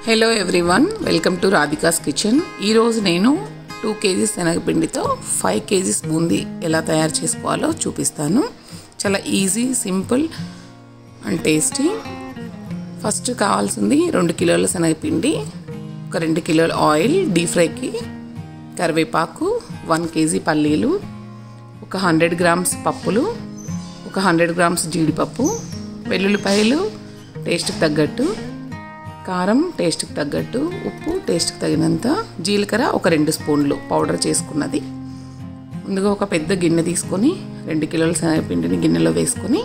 hello everyone welcome to Radhika's kitchen ఈరోజు నేను two kgs శనగపిండితో ఫైవ్ కేజీస్ బూందీ ఎలా తయారు చేసుకోవాలో చూపిస్తాను చాలా easy simple and tasty first కావాల్సింది రెండు కిలోల శనగపిండి ఒక రెండు కిలోల ఆయిల్ డీప్ ఫ్రైకి కరివేపాకు వన్ కేజీ పల్లీలు ఒక హండ్రెడ్ గ్రామ్స్ పప్పులు ఒక హండ్రెడ్ గ్రామ్స్ జీడిపప్పు వెల్లుల్లిపాయలు టేస్ట్కి తగ్గట్టు కారం టేస్ట్కి తగ్గట్టు ఉప్పు టేస్ట్కి తగినంత జీలకర్ర ఒక రెండు స్పూన్లు పౌడర్ చేసుకున్నది ముందుగా ఒక పెద్ద గిన్నె తీసుకొని రెండు కిలోల శనగపిండిని గిన్నెలో వేసుకొని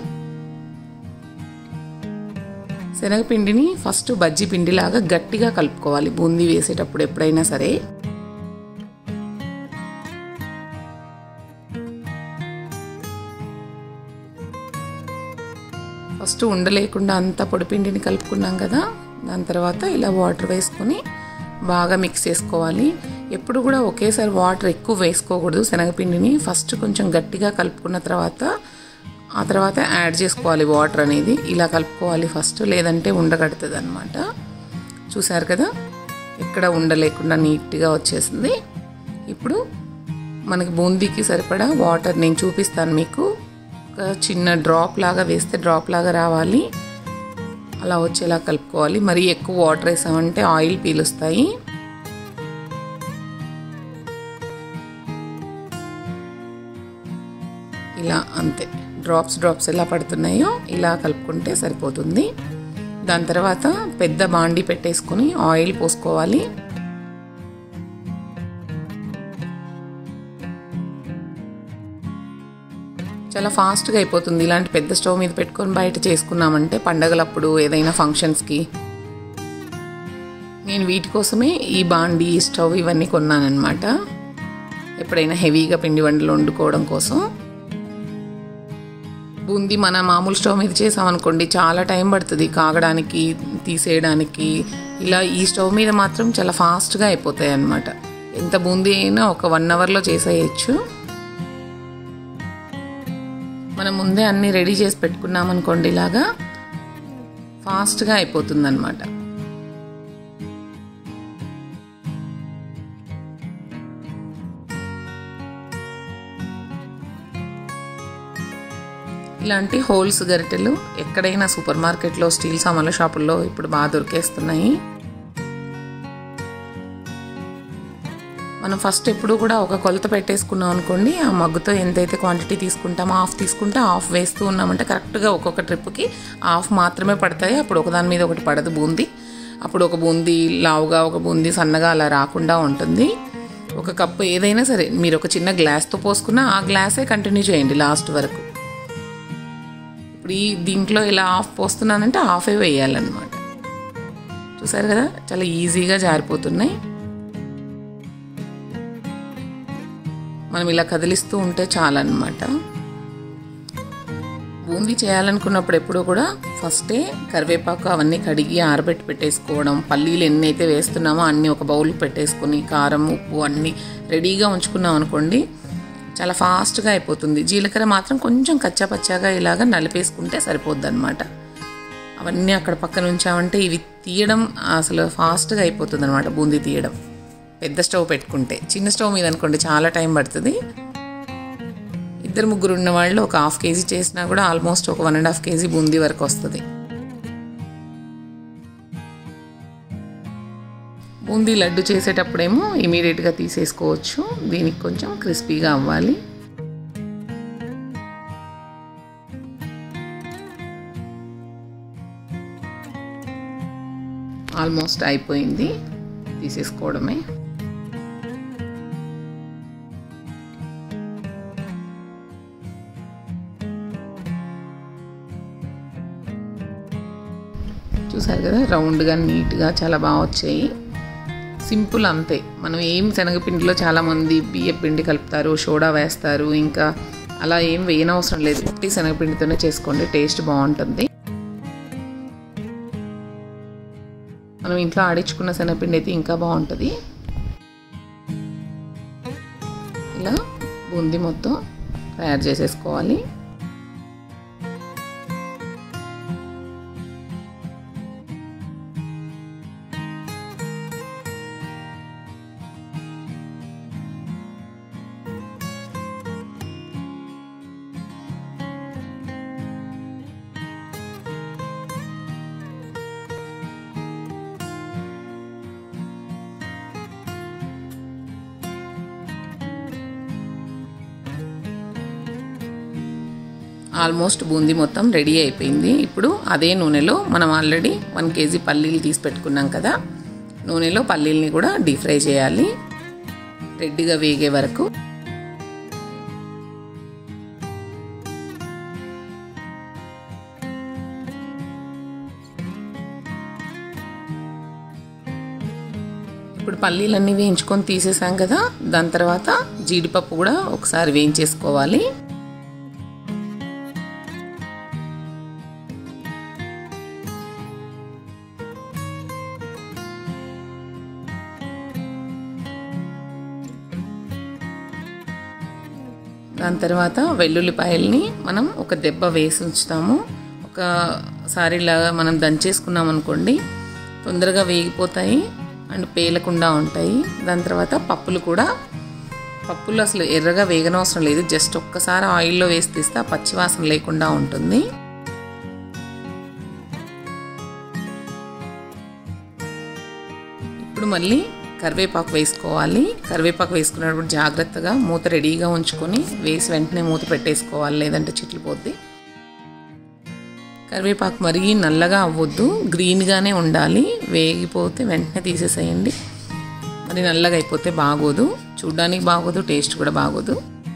శనగపిండిని ఫస్ట్ బజ్జీ పిండిలాగా గట్టిగా కలుపుకోవాలి బూందీ వేసేటప్పుడు ఎప్పుడైనా సరే ఫస్ట్ ఉండలేకుండా అంతా పొడిపిండిని కలుపుకున్నాం కదా దాని తర్వాత ఇలా వాటర్ వేసుకొని బాగా మిక్స్ చేసుకోవాలి ఎప్పుడు కూడా ఒకేసారి వాటర్ ఎక్కువ వేసుకోకూడదు శనగపిండిని ఫస్ట్ కొంచెం గట్టిగా కలుపుకున్న తర్వాత ఆ తర్వాత యాడ్ చేసుకోవాలి వాటర్ అనేది ఇలా కలుపుకోవాలి ఫస్ట్ లేదంటే ఉండగడుతుంది అనమాట చూసారు కదా ఎక్కడ ఉండలేకుండా నీట్గా వచ్చేసింది ఇప్పుడు మనకి బూందీకి సరిపడా వాటర్ నేను చూపిస్తాను మీకు ఒక చిన్న డ్రాప్ లాగా వేస్తే డ్రాప్ లాగా రావాలి అలా వచ్చేలా కలుపుకోవాలి మరీ ఎక్కువ వాటర్ వేసామంటే ఆయిల్ పీలుస్తాయి ఇలా అంతే డ్రాప్స్ డ్రాప్స్ ఎలా పడుతున్నాయో ఇలా కలుపుకుంటే సరిపోతుంది దాని తర్వాత పెద్ద బాండి పెట్టేసుకొని ఆయిల్ పోసుకోవాలి చాలా ఫాస్ట్గా అయిపోతుంది ఇలాంటి పెద్ద స్టవ్ మీద పెట్టుకొని బయట చేసుకున్నామంటే పండగలప్పుడు ఏదైనా ఫంక్షన్స్కి నేను వీటి కోసమే ఈ బాండి ఈ స్టవ్ ఇవన్నీ కొన్నానమాట ఎప్పుడైనా హెవీగా పిండి వంటలు వండుకోవడం కోసం బూందీ మన మామూలు స్టవ్ మీద చేసామనుకోండి చాలా టైం పడుతుంది కాగడానికి తీసేయడానికి ఇలా ఈ స్టవ్ మీద మాత్రం చాలా ఫాస్ట్గా అయిపోతాయి అన్నమాట ఎంత బూందీ అయినా ఒక వన్ అవర్లో చేసేయచ్చు మనం ముందే అన్నీ రెడీ చేసి పెట్టుకున్నాం అనుకోండి ఇలాగా ఫాస్ట్గా అయిపోతుంది అనమాట ఇలాంటి హోల్స్ గరిటెలు ఎక్కడైనా సూపర్ మార్కెట్లో స్టీల్ సామాన్ల షాపుల్లో ఇప్పుడు బాగా దొరికేస్తున్నాయి మనం ఫస్ట్ ఎప్పుడు కూడా ఒక కొలత పెట్టేసుకున్నాం అనుకోండి ఆ మగ్గుతో ఎంతైతే క్వాంటిటీ తీసుకుంటామో హాఫ్ తీసుకుంటే హాఫ్ వేస్తూ ఉన్నామంటే కరెక్ట్గా ఒక్కొక్క ట్రిప్కి హాఫ్ మాత్రమే పడతాయి అప్పుడు ఒకదాని మీద ఒకటి పడదు బూందీ అప్పుడు ఒక బూందీ లావుగా ఒక బూందీ సన్నగా అలా రాకుండా ఉంటుంది ఒక కప్పు ఏదైనా సరే మీరు ఒక చిన్న గ్లాస్తో పోసుకున్న ఆ గ్లాసే కంటిన్యూ చేయండి లాస్ట్ వరకు ఇప్పుడు ఈ దీంట్లో ఇలా ఆఫ్ పోస్తున్నానంటే హాఫే వేయాలన్నమాట చూసారు కదా చాలా ఈజీగా జారిపోతున్నాయి మనం ఇలా కదిలిస్తూ ఉంటే చాలన్నమాట బూందీ చేయాలనుకున్నప్పుడు ఎప్పుడూ కూడా ఫస్టే కరివేపాకు అవన్నీ కడిగి ఆరబెట్టి పెట్టేసుకోవడం పల్లీలు ఎన్ని అయితే వేస్తున్నామో అన్నీ ఒక బౌల్ పెట్టేసుకొని కారం ఉప్పు అన్నీ రెడీగా ఉంచుకున్నాం అనుకోండి చాలా ఫాస్ట్గా అయిపోతుంది జీలకర్ర మాత్రం కొంచెం కచ్చాపచ్చాగా ఇలాగ నలిపేసుకుంటే సరిపోద్ది అనమాట అవన్నీ అక్కడ పక్కన ఉంచామంటే ఇవి తీయడం అసలు ఫాస్ట్గా అయిపోతుంది అనమాట బూందీ తీయడం పెద్ద స్టవ్ పెట్టుకుంటే చిన్న స్టవ్ మీద అనుకోండి చాలా టైం పడుతుంది ఇద్దరు ముగ్గురు ఉన్న వాళ్ళు ఒక హాఫ్ కేజీ చేసినా కూడా ఆల్మోస్ట్ ఒక one and half kg boondi వరకు వస్తుంది బూందీ లడ్డు చేసేటప్పుడేమో ఇమీడియట్గా తీసేసుకోవచ్చు దీనికి కొంచెం క్రిస్పీగా అవ్వాలి ఆల్మోస్ట్ అయిపోయింది తీసేసుకోవడమే చూసారు కదా రౌండ్గా నీట్గా చాలా బాగా వచ్చాయి సింపుల్ అంతే మనం ఏం శనగపిండిలో చాలామంది బియ్య పిండి కలుపుతారు సోడా వేస్తారు ఇంకా అలా ఏం వేయనవసరం లేదు ఉట్టి శనగపిండితోనే చేసుకోండి టేస్ట్ బాగుంటుంది మనం ఇంట్లో ఆడించుకున్న శనగపిండి అయితే ఇంకా బాగుంటుంది ఇలా బూందీ మొత్తం తయారు చేసేసుకోవాలి ఆల్మోస్ట్ బూందీ మొత్తం రెడీ అయిపోయింది ఇప్పుడు అదే నూనెలో మనం ఆల్రెడీ వన్ కేజీ పల్లీలు తీసి పెట్టుకున్నాం కదా నూనెలో పల్లీల్ని కూడా డీప్ ఫ్రై చేయాలి రెడ్డిగా వేగే వరకు ఇప్పుడు పల్లీలన్నీ వేయించుకొని తీసేసాం కదా దాని తర్వాత జీడిపప్పు కూడా ఒకసారి వేయించేసుకోవాలి దాని తర్వాత వెల్లుల్లిపాయల్ని మనం ఒక దెబ్బ వేసి ఉంచుతాము ఒకసారి ఇలాగా మనం దంచేసుకున్నాం అనుకోండి తొందరగా వేగిపోతాయి అండ్ పేలకుండా ఉంటాయి దాని తర్వాత పప్పులు కూడా పప్పులు అసలు ఎర్రగా వేగనవసరం లేదు జస్ట్ ఒక్కసారి ఆయిల్లో వేసి తీస్తే ఆ పచ్చివాసన లేకుండా ఉంటుంది ఇప్పుడు మళ్ళీ కరివేపాకు వేసుకోవాలి కరివేపాకు వేసుకున్నప్పుడు జాగ్రత్తగా మూత రెడీగా ఉంచుకొని వేసి వెంటనే మూత పెట్టేసుకోవాలి లేదంటే చిట్లిపోద్ది కరివేపాకు మరీ నల్లగా అవ్వద్దు గ్రీన్గానే ఉండాలి వేగిపోతే వెంటనే తీసేసేయండి మరి నల్లగా అయిపోతే బాగోదు చూడ్డానికి బాగోదు టేస్ట్ కూడా బాగోదు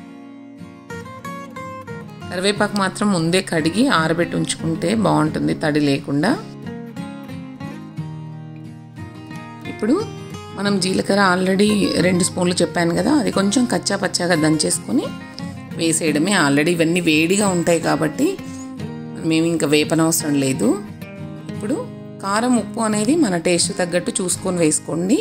కరివేపాకు మాత్రం ముందే కడిగి ఆరబెట్టి ఉంచుకుంటే బాగుంటుంది తడి లేకుండా ఇప్పుడు మనం జీలకర్ర ఆల్రెడీ రెండు స్పూన్లు చెప్పాను కదా అది కొంచెం కచ్చా పచ్చాగా దంచేసుకొని వేసేయడమే ఆల్రెడీ ఇవన్నీ వేడిగా ఉంటాయి కాబట్టి మేము ఇంకా వేపనవసరం లేదు ఇప్పుడు కారం ఉప్పు అనేది మన టేస్ట్ తగ్గట్టు చూసుకొని వేసుకోండి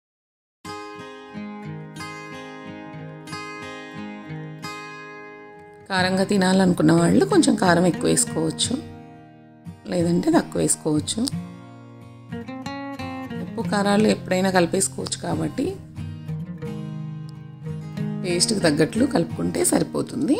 కారంగా తినాలనుకున్న వాళ్ళు కొంచెం కారం ఎక్కువ వేసుకోవచ్చు లేదంటే తక్కువ వేసుకోవచ్చు ఉప్పు కారాలు ఎప్పుడైనా కలిపేసుకోవచ్చు కాబట్టి టేస్ట్కి తగ్గట్లు కలుపుకుంటే సరిపోతుంది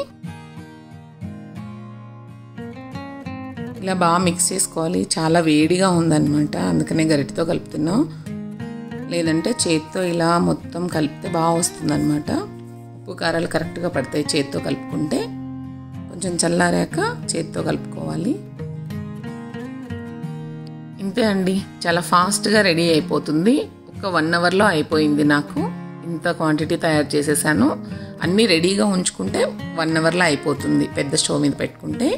ఇలా బాగా మిక్స్ చేసుకోవాలి చాలా వేడిగా ఉందన్నమాట అందుకనే గరిటతో కలుపుతున్నాం లేదంటే చేత్తో ఇలా మొత్తం కలిపితే బాగా వస్తుందన్నమాట ఉప్పు కారాలు కరెక్ట్గా పడతాయి చేత్తో కలుపుకుంటే కొంచెం చల్లారాక చేత్తో కలుపుకోవాలి ఇంతే అండి చాలా ఫాస్ట్గా రెడీ అయిపోతుంది ఒక వన్ అవర్లో అయిపోయింది నాకు ఇంత క్వాంటిటీ తయారు చేసేసాను అన్నీ రెడీగా ఉంచుకుంటే వన్ అవర్లో అయిపోతుంది పెద్ద స్టవ్ మీద పెట్టుకుంటే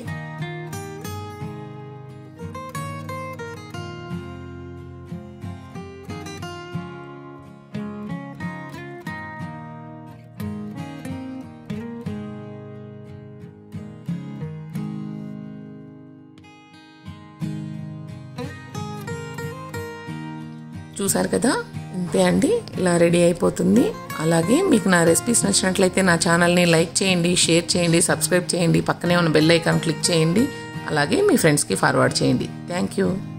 చూసారు కదా ఇంతే అండి ఇలా రెడీ అయిపోతుంది అలాగే మీకు నా రెసిపీస్ నచ్చినట్లయితే నా ఛానల్ని లైక్ చేయండి షేర్ చేయండి సబ్స్క్రైబ్ చేయండి పక్కనే ఉన్న బెల్ ఐకాన్ క్లిక్ చేయండి అలాగే మీ ఫ్రెండ్స్కి ఫార్వర్డ్ చేయండి థ్యాంక్ యూ